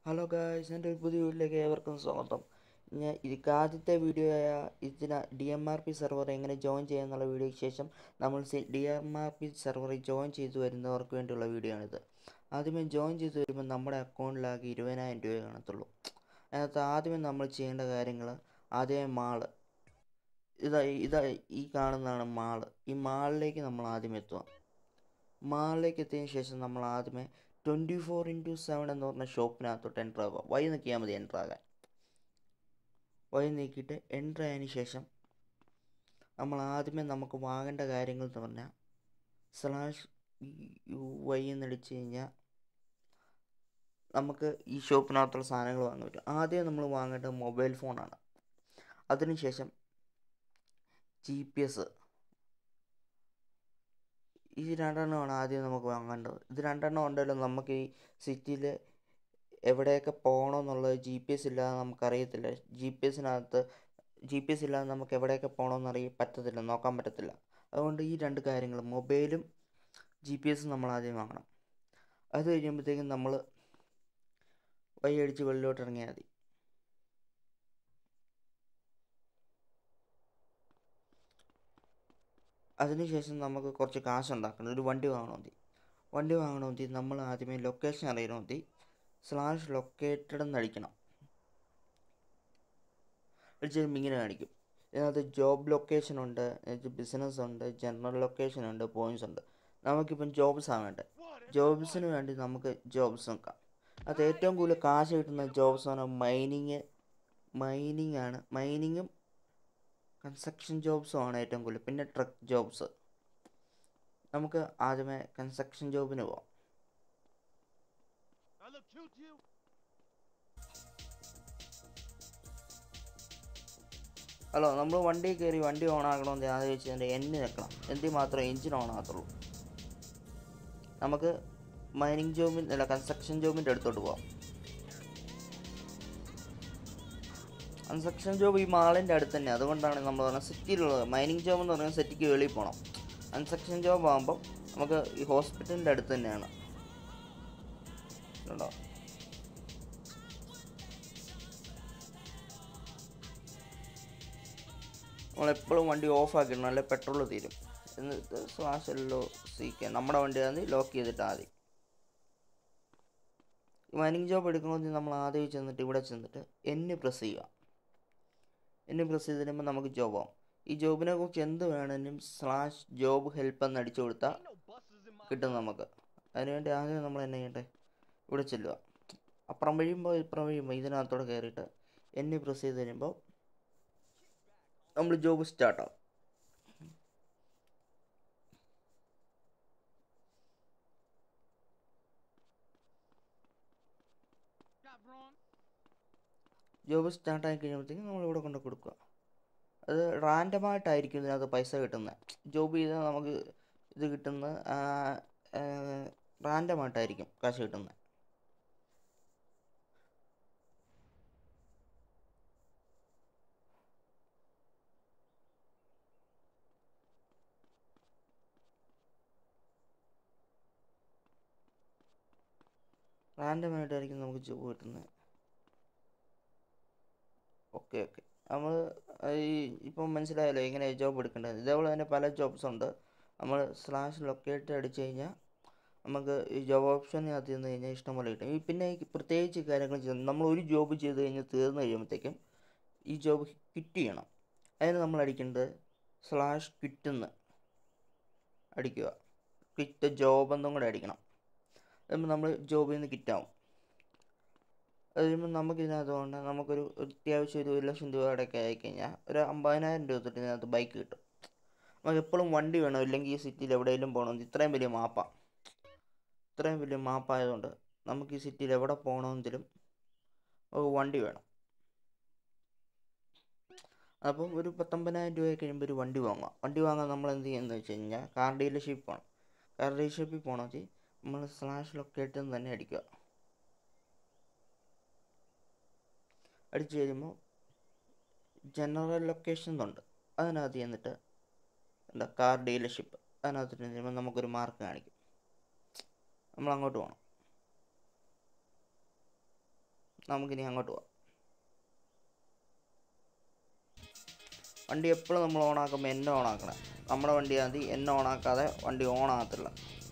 Hello guys എൻ്റെ ഒരു പുതിയ വീട്ടിലേക്ക് ഏവർക്കും സ്വാഗതം ഞാൻ ഇത് ആദ്യത്തെ വീഡിയോ ആയ ഇതിന് D M R P server എങ്ങനെ ജോയിൻ ചെയ്യാന്നുള്ള വീഡിയോയ്ക്ക് ശേഷം നമ്മൾ ഡി എം ആർ പി സെർവറിൽ ജോയിൻ ചെയ്തു വരുന്നവർക്ക് വേണ്ടിയുള്ള വീഡിയോ ആണിത് ആദ്യമേ ജോയിൻ ചെയ്ത് വരുമ്പോൾ നമ്മുടെ അക്കൗണ്ടിലാകെ ഇരുപതിനായിരം രൂപയെ കാണത്തുള്ളൂ അതിനകത്ത് ആദ്യമേ നമ്മൾ ചെയ്യേണ്ട കാര്യങ്ങൾ ആദ്യമേ മാള് ഇതാ ഇതാ ഈ കാണുന്നതാണ് മാള് ഈ മാളിലേക്ക് നമ്മൾ ആദ്യം എത്തുക മാളിലേക്ക് എത്തിയതിന് ശേഷം നമ്മൾ ആദ്യമേ ട്വൻറ്റി ഫോർ ഇൻറ്റു സെവൻ എന്ന് പറഞ്ഞ ഷോപ്പിനകത്തോട്ട് എൻ്റർ ആകുക വൈ നിൽക്കിയാൽ മതി എൻ്റർ ആകാൻ വൈ നീക്കിയിട്ട് എൻ്റർ ആയതിന് ശേഷം നമ്മൾ ആദ്യമേ നമുക്ക് വാങ്ങേണ്ട കാര്യങ്ങൾ എന്ന് പറഞ്ഞാൽ സ്ലാഷ് വൈ എന്നടിച്ച് കഴിഞ്ഞാൽ നമുക്ക് ഈ ഷോപ്പിനകത്തുള്ള സാധനങ്ങൾ വാങ്ങാൻ പറ്റും ആദ്യം നമ്മൾ വാങ്ങേണ്ടത് മൊബൈൽ ഫോണാണ് അതിനുശേഷം ജി പി എസ് ഈ രണ്ടെണ്ണമാണ് ആദ്യം നമുക്ക് വാങ്ങേണ്ടത് ഇത് രണ്ടെണ്ണം ഉണ്ടല്ലോ നമുക്ക് ഈ സിറ്റിയിൽ എവിടെയൊക്കെ പോകണമെന്നുള്ളത് ജി പി എസ് ഇല്ലാതെ നമുക്കറിയത്തില്ല ജി പി എസിനകത്ത് ജി പി എസ് ഇല്ലാതെ നമുക്ക് എവിടെയൊക്കെ പോകണമെന്ന് അറിയാൻ പറ്റത്തില്ല നോക്കാൻ പറ്റത്തില്ല അതുകൊണ്ട് ഈ രണ്ട് കാര്യങ്ങൾ മൊബൈലും ജി പി എസും നമ്മൾ ആദ്യം വാങ്ങണം അത് കഴിയുമ്പോഴത്തേക്കും നമ്മൾ വഴി അടിച്ച് വെള്ളിലോട്ട് ഇറങ്ങിയാൽ മതി അതിനുശേഷം നമുക്ക് കുറച്ച് കാശ് ഉണ്ടാക്കണം ഒരു വണ്ടി വാങ്ങണമെങ്കിൽ വണ്ടി വാങ്ങണമെങ്കിൽ നമ്മൾ ആദ്യമേ ലൊക്കേഷൻ അറിയണമെങ്കിൽ സ്ലാഷ് ലൊക്കേറ്റഡ് എന്ന് അടിക്കണം അടിച്ച് കഴിയുമ്പോൾ ഇങ്ങനെ കാണിക്കും ഇതിനകത്ത് ജോബ് ലൊക്കേഷൻ ഉണ്ട് ബിസിനസ് ഉണ്ട് ജനറൽ ലൊക്കേഷൻ ഉണ്ട് പോയിന്റ്സ് ഉണ്ട് നമുക്കിപ്പം ജോബ്സ് ആണ് വേണ്ടത് ജോബ്സിന് വേണ്ടി നമുക്ക് ജോബ്സ് നോക്കാം അത് ഏറ്റവും കൂടുതൽ കാശ് കിട്ടുന്ന ജോബ്സ് ആണ് മൈനിങ് മൈനിങ് ആണ് മൈനിങ്ങും കൺസ്ട്രക്ഷൻ ജോബ്സും ആണ് ഏറ്റവും കൂടുതൽ പിന്നെ ട്രക്ക് ജോബ്സ് നമുക്ക് ആദ്യമേ കൺസ്ട്രക്ഷൻ ജോബിന് പോവാം I look cute to you? Hello നമ്മൾ വണ്ടി കയറി വണ്ടി ഓൺ ആക്കണമെന്ന് ആദ്യം വെച്ചതിൻ്റെ എണ്ണി വെക്കണം എന്തിൽ മാത്രമേ എഞ്ചിൻ ഓൺ ആകത്തുള്ളൂ നമുക്ക് മൈനിങ് ജോബിൻ അല്ല കൺസ്ട്രക്ഷൻ ജോബിൻ്റെ അടുത്തോട്ട് പോവാം കൺസ്ട്രക്ഷൻ ജോബ് ഈ മാളിൻ്റെ അടുത്ത് തന്നെ അതുകൊണ്ടാണ് നമ്മൾ പറഞ്ഞത് സിറ്റിയിലുള്ളത് മൈനിങ് ജോബ് എന്ന് പറഞ്ഞാൽ സിറ്റിക്ക് വെളിയിൽ പോകണം കൺസ്ട്രക്ഷൻ ജോബ് ആകുമ്പോൾ നമുക്ക് ഈ ഹോസ്പിറ്റലിൻ്റെ അടുത്ത് തന്നെയാണ് ഉണ്ടോ നമ്മളെപ്പോഴും വണ്ടി ഓഫ് ആക്കിയിടണം അല്ലെ പെട്രോൾ തീരും എന്നിട്ട് സ്ലാഷ് എല്ലോ സീക്കാൻ നമ്മുടെ വണ്ടി ആണെങ്കിൽ ലോക്ക് ചെയ്തിട്ടാൽ മതി മൈനിങ് ജോബ് എടുക്കണമെങ്കിൽ നമ്മൾ ആദ്യം ചെന്നിട്ട് ഇവിടെ ചെന്നിട്ട് എന്ന് പ്രസ് ചെയ്യുക എന്ന് പ്രസ് ചെയ്ത് കഴിയുമ്പോൾ നമുക്ക് ജോബ് ആവും ഈ ജോബിനെ കുറിച്ച് എന്ത് വേണമെങ്കിലും സ്ലാഷ് ജോബ് ഹെൽപ്പ് എന്ന് അടിച്ചു കൊടുത്താൽ Ain't no buses in my കിട്ടും നമുക്ക് അതിനുവേണ്ടി ആദ്യം നമ്മൾ എന്നാ ചെയ്യട്ടെ ഇവിടെ ചെല്ലുക അപ്പുറം വഴിയുമ്പോൾ ഇപ്പുറം വഴിയുമ്പോൾ ഇതിനകത്തോടെ കയറിയിട്ട് എന്നെ പ്രസ് ചെയ്ത് കഴിയുമ്പോൾ നമ്മൾ ജോബ് സ്റ്റാർട്ടാവും got wrong. ജോബ് സ്റ്റാർട്ടായി കഴിയുമ്പോഴത്തേക്കും നമ്മൾ ഇവിടെ കൊണ്ട് കൊടുക്കുക അത് റാൻഡമായിട്ടായിരിക്കും ഇതിനകത്ത് പൈസ കിട്ടുന്നത് ജോബ് ചെയ്താൽ നമുക്ക് ഇത് കിട്ടുന്ന റാൻഡമായിട്ടായിരിക്കും കാശ് കിട്ടുന്നത് റാൻഡമായിട്ടായിരിക്കും നമുക്ക് ജോബ് കിട്ടുന്നത് ഓക്കെ ഓക്കെ നമ്മൾ ഈ ഇപ്പം മനസ്സിലായല്ലോ എങ്ങനെ ജോബ് എടുക്കേണ്ടത് ഇതേപോലെ തന്നെ പല ജോബ്സ് ഉണ്ട് നമ്മൾ സ്ലാഷ് ലൊക്കേറ്റ് അടിച്ചു കഴിഞ്ഞാൽ നമുക്ക് ഈ ജോബ് ഓപ്ഷനകത്ത് ചെന്ന് കഴിഞ്ഞാൽ ഇഷ്ടംപോലെ കിട്ടും ഈ പിന്നെ ഈ പ്രത്യേകിച്ച് കാര്യങ്ങൾ ചെയ്ത് നമ്മൾ ഒരു ജോബ് ചെയ്ത് കഴിഞ്ഞ് തീർന്നു കഴിയുമ്പോഴത്തേക്കും ഈ ജോബ് ക്വിറ്റ് ചെയ്യണം അതിന് നമ്മൾ അടിക്കേണ്ടത് സ്ലാഷ് ക്വിറ്റെന്ന് അടിക്കുക ക്വിറ്റ് ജോബ് എന്നും കൂടെ അടിക്കണം അതുമ്പോൾ നമ്മൾ ജോബിൽ നിന്ന് ക്വിറ്റാവും അത് കഴിയുമ്പോൾ നമുക്ക് ഇതിനകത്ത് കൊണ്ട് നമുക്കൊരു അത്യാവശ്യം ഒരു ഒരു ലക്ഷം രൂപയുടെയൊക്കെ ആയിക്കഴിഞ്ഞാൽ ഒരു അമ്പതിനായിരം രൂപ തൊട്ട് ഇതിനകത്ത് ബൈക്ക് കിട്ടും നമുക്ക് എപ്പോഴും വണ്ടി വേണം ഇല്ലെങ്കിൽ ഈ സിറ്റിയിൽ എവിടെയെങ്കിലും പോകണമെങ്കിൽ ഇത്രയും വലിയ മാപ്പാണ് ഇത്രയും വലിയ മാപ്പായതുകൊണ്ട് നമുക്ക് ഈ സിറ്റിയിൽ എവിടെ പോകണമെങ്കിലും ഒരു വണ്ടി വേണം അപ്പം ഒരു പത്തൊമ്പതിനായിരം രൂപ കഴിയുമ്പോൾ ഒരു വണ്ടി വാങ്ങാം വണ്ടി വാങ്ങാൻ നമ്മൾ എന്ത് ചെയ്യുന്നത് വെച്ച് കഴിഞ്ഞാൽ കാർ ഡീലർഷിപ്പ് പോകണം കാർ ഡീലർഷിപ്പിൽ പോകണമെങ്കിൽ നമ്മൾ സ്ലാഷ് ലൊക്കേറ്റ് എന്ന് തന്നെ അടിക്കുക അടിച്ചു കഴിയുമ്പോൾ ജനറൽ ലൊക്കേഷൻ ഉണ്ട് അതിനകത്ത് ചെന്നിട്ട് എന്താ കാർ ഡീലർഷിപ്പ് അതിനകത്ത് ചെല്ലുമ്പോൾ നമുക്കൊരു മാർക്ക് കാണിക്കും നമ്മൾ അങ്ങോട്ട് പോകണം നമുക്കിനി അങ്ങോട്ട് പോവാം വണ്ടി എപ്പോഴും നമ്മൾ ഓണാക്കുമ്പോൾ എന്നെ ഓണാക്കണം നമ്മുടെ വണ്ടി മതി എന്നെ ഓണാക്കാതെ വണ്ടി ഓണാകത്തില്ല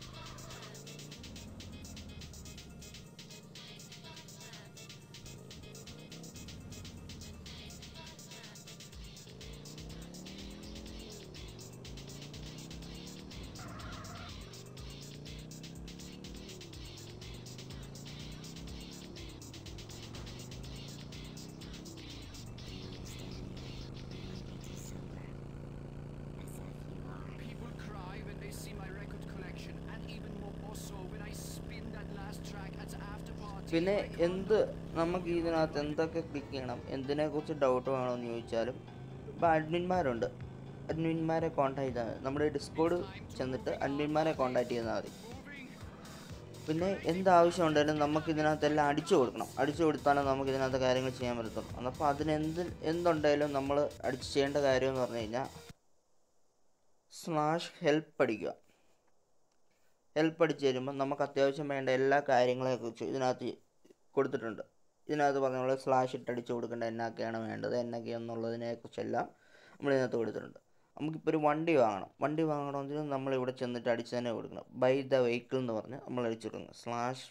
People cry when they see my record collection, and even more so when I spin that last track at the after party. പിന്നെ എന്ത് നമുക്ക് ഇതിനകത്ത് എന്തൊക്കെ ക്ലിക്ക് ചെയ്യണം എന്തിനെക്കുറിച്ച് ഡൗട്ട് വേണമെന്ന് ചോദിച്ചാലും ഇപ്പോൾ അഡ്മിന്മാരുണ്ട് അഡ്മിന്മാരെ കോൺടാക്ട് ചെയ്താൽ മതി നമ്മുടെ ഡിസ്കോഡ് ചെന്നിട്ട് അഡ്മിന്മാരെ കോൺടാക്ട് ചെയ്താൽ മതി പിന്നെ എന്താവശ്യം ഉണ്ടെങ്കിലും നമുക്ക് ഇതിനകത്തെല്ലാം അടിച്ചു കൊടുക്കണം അടിച്ചു കൊടുത്താലേ നമുക്ക് ഇതിനകത്ത് കാര്യങ്ങൾ ചെയ്യാൻ പറ്റത്തുള്ളൂ അപ്പോൾ അതിനെന്ത് എന്തുണ്ടെങ്കിലും നമ്മൾ അടിച്ച് ചെയ്യേണ്ട കാര്യം എന്ന് പറഞ്ഞു കഴിഞ്ഞാൽ സ്ലാഷ് ഹെൽപ്പ് അടിക്കുക ഹെൽപ്പ് അടിച്ച് തരുമ്പോൾ നമുക്ക് അത്യാവശ്യം വേണ്ട എല്ലാ കാര്യങ്ങളെക്കുറിച്ചും ഇതിനകത്ത് കൊടുത്തിട്ടുണ്ട് ഇതിനകത്ത് പറഞ്ഞ പോലെ സ്ലാഷ് ഇട്ട് അടിച്ച് കൊടുക്കേണ്ട എന്നൊക്കെയാണ് വേണ്ടത് എന്നൊക്കെയെന്നുള്ളതിനെക്കുറിച്ചെല്ലാം നമ്മൾ ഇതിനകത്ത് കൊടുത്തിട്ടുണ്ട് നമുക്കിപ്പോൾ ഒരു വണ്ടി വാങ്ങണം വണ്ടി വാങ്ങണമെങ്കിൽ നമ്മൾ ഇവിടെ ചെന്നിട്ട് അടിച്ച് തന്നെ കൊടുക്കണം ബൈ ദ വെഹിക്കിൾ എന്ന് പറഞ്ഞ് നമ്മൾ അടിച്ചു കൊടുക്കണം സ്ലാഷ്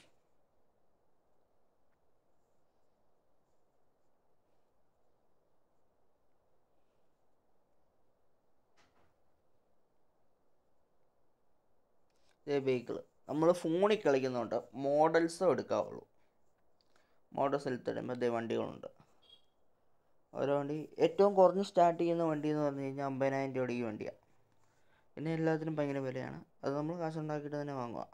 വെഹിക്കിൾ നമ്മൾ ഫോണിൽ കളിക്കുന്നുണ്ട് മോഡൽസും എടുക്കാവുള്ളൂ മോഡൽസ് എടുത്തിടുമ്പോൾ ഇതേ വണ്ടികളുണ്ട് ഓരോ വണ്ടി ഏറ്റവും കുറഞ്ഞ് സ്റ്റാർട്ട് ചെയ്യുന്ന വണ്ടി എന്ന് പറഞ്ഞു കഴിഞ്ഞാൽ അമ്പതിനായിരം രൂപയുടെ ഈ വണ്ടിയാണ് പിന്നെ എല്ലാത്തിനും ഭയങ്കര വിലയാണ് അത് നമ്മൾ കാശുണ്ടാക്കിയിട്ട് തന്നെ വാങ്ങുക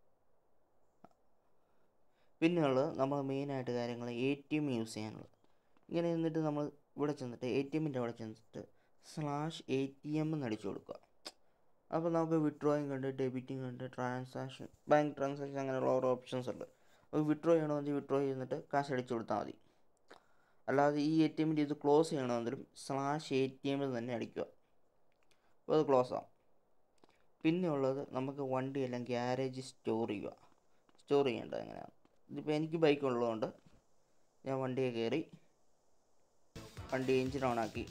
പിന്നെയുള്ളത് നമ്മൾ മെയിനായിട്ട് കാര്യങ്ങൾ എ ടി എം യൂസ് ചെയ്യാനുള്ളത് ഇങ്ങനെ എന്നിട്ട് നമ്മൾ ഇവിടെ ചെന്നിട്ട് എ ടി എമ്മിൻ്റെ അവിടെ ചെന്നിട്ട് സ്ലാഷ് എ ടി എം എന്ന് അടിച്ചു കൊടുക്കുക അപ്പോൾ നമുക്ക് വിഡ്രോയിങ് ഉണ്ട് ഡെബിറ്റിംഗ് ഉണ്ട് ട്രാൻസാക്ഷൻ ബാങ്ക് ട്രാൻസാക്ഷൻ അങ്ങനെയുള്ള ഓരോ ഓപ്ഷൻസ് ഉണ്ട് അപ്പോൾ വിഡ്രോ ചെയ്യണമെങ്കിൽ വിഡ്രോ ചെയ്തിട്ട് കാശ് അടിച്ചു കൊടുത്താൽ മതി അല്ലാതെ ഈ എ ടി എമ്മിൻ്റെ ഇത് ക്ലോസ് ചെയ്യണമെങ്കിലും സ്ലാഷ് എ ടി എമ്മിൽ തന്നെ അടിക്കുക അപ്പോൾ അത് ക്ലോസ് ആവും പിന്നെ ഉള്ളത് നമുക്ക് വണ്ടിയെല്ലാം ഗ്യാരേജിൽ സ്റ്റോർ ചെയ്യുക സ്റ്റോർ ചെയ്യേണ്ടത് എങ്ങനെയാണ് ഇതിപ്പോൾ എനിക്ക് ബൈക്ക് ഉള്ളതുകൊണ്ട് ഞാൻ വണ്ടിയെ കയറി വണ്ടി എഞ്ചിൻ ഓണാക്കി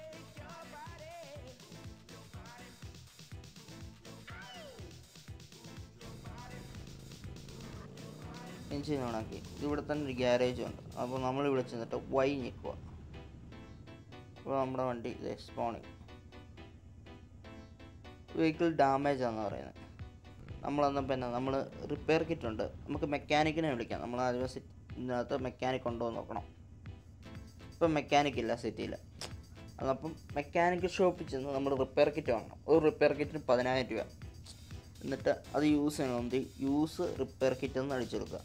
എഞ്ചിൻ ഓണാക്കി ഇവിടെ തന്നെ ഒരു ഗ്യാരേജ് ഉണ്ട് അപ്പോൾ നമ്മൾ ഇവിടെ ചെന്നിട്ട് വൈ ഞെക്കുക അപ്പോൾ നമ്മുടെ വണ്ടി സ്പോണിങ് വെഹിക്കിൾ ഡാമേജ് ആണെന്ന് പറയുന്നത് നമ്മളന്നപ്പോൾ എന്നാ നമ്മൾ റിപ്പയർ കിറ്റ് ഉണ്ട് നമുക്ക് മെക്കാനിക്കിനെ വിളിക്കാം നമ്മൾ ആദ്യം സെറ്റ് ഇതിനകത്ത് മെക്കാനിക് ഉണ്ടോ എന്ന് നോക്കണം ഇപ്പം മെക്കാനിക് ഇല്ല സിറ്റിയിൽ അതപ്പം മെക്കാനിക് ഷോപ്പിൽ ചെന്ന് നമ്മൾ റിപ്പയർ കിറ്റ് വാങ്ങണം ഒരു റിപ്പയർ കിറ്റിന് പതിനായിരം രൂപ എന്നിട്ട് അത് യൂസ് ചെയ്യണമെങ്കിൽ യൂസ് റിപ്പയർ കിറ്റ് എന്ന് അടിച്ചെടുക്കുക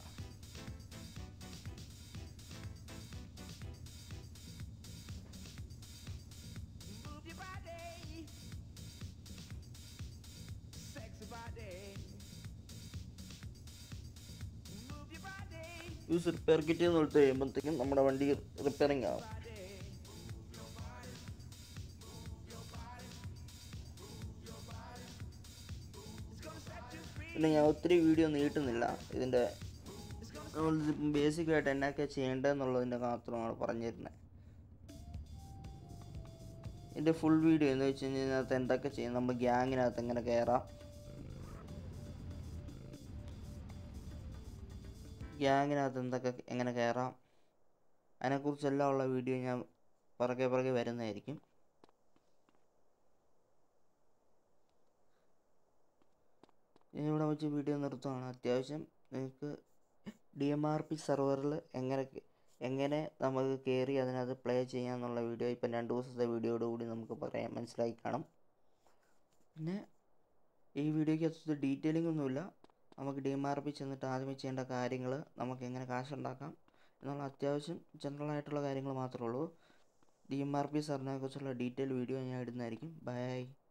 Move your body. Sexy body. Move your body. Use repair kit എന്ന് കൊടുത്ത് കഴിയുമ്പോഴത്തേക്കും നമ്മുടെ വണ്ടി റിപ്പയറിങ് ആവും It's gonna set you free. പിന്നെ ഞാൻ ഒത്തിരി വീഡിയോ നീട്ടുന്നില്ല ഇതിൻ്റെ ബേസിക്കായിട്ട് എന്നൊക്കെ ചെയ്യേണ്ടതെന്നുള്ളതിൻ്റെ മാത്രമാണ് പറഞ്ഞിരുന്നത് ഇതിൻ്റെ ഫുൾ വീഡിയോ എന്ന് വെച്ച് കഴിഞ്ഞാൽ ഇതിനകത്ത് എന്തൊക്കെ ചെയ്യും നമ്മൾ ഗ്യാങ്ങിനകത്ത് എങ്ങനെ കയറാം ഗ്യാങ്ങിനകത്ത് എന്തൊക്കെ എങ്ങനെ കയറാം അതിനെക്കുറിച്ചെല്ലാം ഉള്ള വീഡിയോ ഞാൻ പുറകെ പുറകെ വരുന്നതായിരിക്കും ഇനി ഇവിടെ വെച്ച് വീഡിയോ നിർത്തുകയാണ് അത്യാവശ്യം നിങ്ങൾക്ക് ഡി എം ആർ പി സെർവറിൽ എങ്ങനെ എങ്ങനെ നമുക്ക് കയറി അതിനകത്ത് പ്ലേ ചെയ്യാമെന്നുള്ള വീഡിയോ ഇപ്പം രണ്ട് ദിവസത്തെ വീഡിയോയോട് കൂടി നമുക്ക് പറയാൻ മനസ്സിലായി കാണും പിന്നെ ഈ വീഡിയോയ്ക്ക് അത്ര ഡീറ്റെയിലിംഗ് ഒന്നുമില്ല നമുക്ക് ഡി എം ആർ പി ചെന്നിട്ട് ആദ്യമേ ചെയ്യേണ്ട കാര്യങ്ങൾ നമുക്ക് എങ്ങനെ കാശുണ്ടാക്കാം എന്നുള്ള അത്യാവശ്യം ജനറൽ ആയിട്ടുള്ള കാര്യങ്ങൾ മാത്രമേ ഉള്ളൂ ഡി എം ആർ പി സാറിനെ കുറിച്ചുള്ള ഡീറ്റെയിൽ വീഡിയോ ഞാൻ ഇടുന്നതായിരിക്കും ബൈ